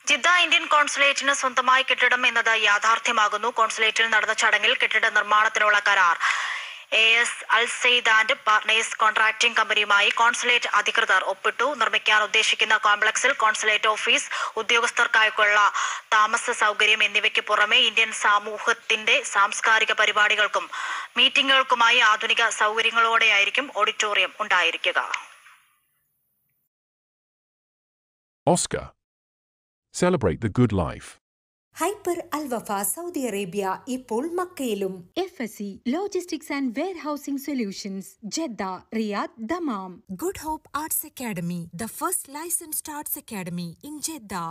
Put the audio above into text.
Jeddah Indian കോൺസുലേറ്റിന് സ്വന്തമായി കെട്ടിടം എന്നത് യാഥാർത്ഥ്യമാകുന്നു കോൺസുലേറ്റിൽ നടന്ന ചടങ്ങിൽ കെട്ടിട നിർമ്മാണത്തിനുള്ള കരാർ A S Al Sayed and partners contracting കമ്പനിയുമായി കോൺസുലേറ്റ് അധികൃതർ ഒപ്പിട്ടു നിർമ്മിക്കാൻ ഉദ്ദേശിക്കുന്ന കോംപ്ലക്സിൽ കോൺസുലേറ്റ് ഓഫീസ് ഉദ്യോഗസ്ഥർക്കായുള്ള താമസ സൗകര്യം എന്നിവയ്ക്ക് പുറമെ ഇന്ത്യൻ സമൂഹത്തിന്റെ സാംസ്കാരിക പരിപാടികൾക്കും മീറ്റിംഗുകൾക്കുമായി ആധുനിക സൗകര്യങ്ങളോടെയായിരിക്കും ഓഡിറ്റോറിയം ഉണ്ടായിരിക്കുക Oscar. Celebrate the good life. Hyper Al Wafa Saudi Arabia ഇപ്പോൾ മക്കയിലും F S C logistics and warehousing solutions Jeddah Riyadh Dammam good hope arts academy the first licensed arts academy in Jeddah